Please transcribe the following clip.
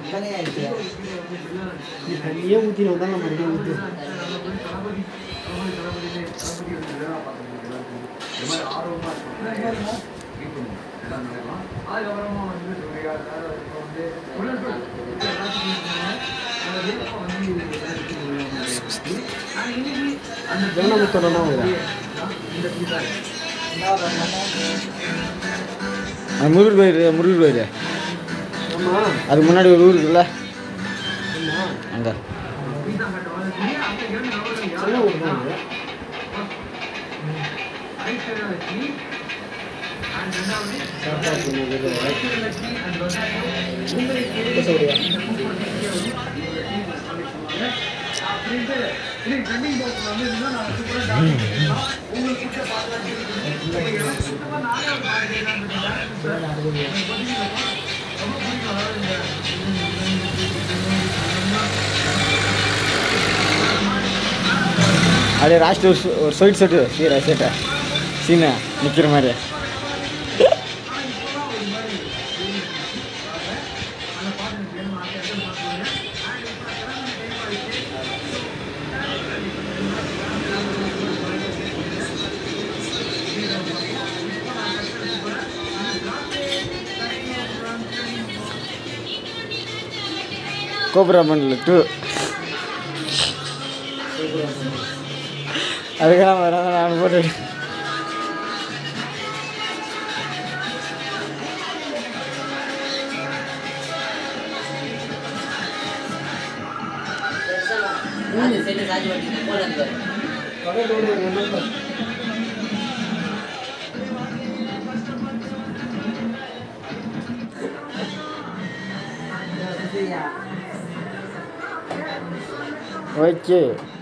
நீ தண்ணியே ஊற்றின வந்தாலும் நம்ம மறுபடியும் ஊற்று அதுக்கப்புறமா வந்து வெள்ளமுத்தோடனா வருதா அந்த முருகர் கோயில் முருகர் கோயில் ஆமாம் அதுக்கு முன்னாடி ஒரு ஊர் இருக்குல்ல ஆமாம் அங்கே சின்ன ஊர் தான் அது சாப்பாடு சொல்றியா அப்படியே லாஸ்ட் ஒரு சு- ஒரு ஸ்வீட் செட்டு சீரா சேட்டை சீனை நிற்கிற மாதிரி கோபுரா மண்டல டூ அதுக்கெல்லாம் வராத நான் போட்டு பக்கத்துல ஒரு நம்பர் ஓகே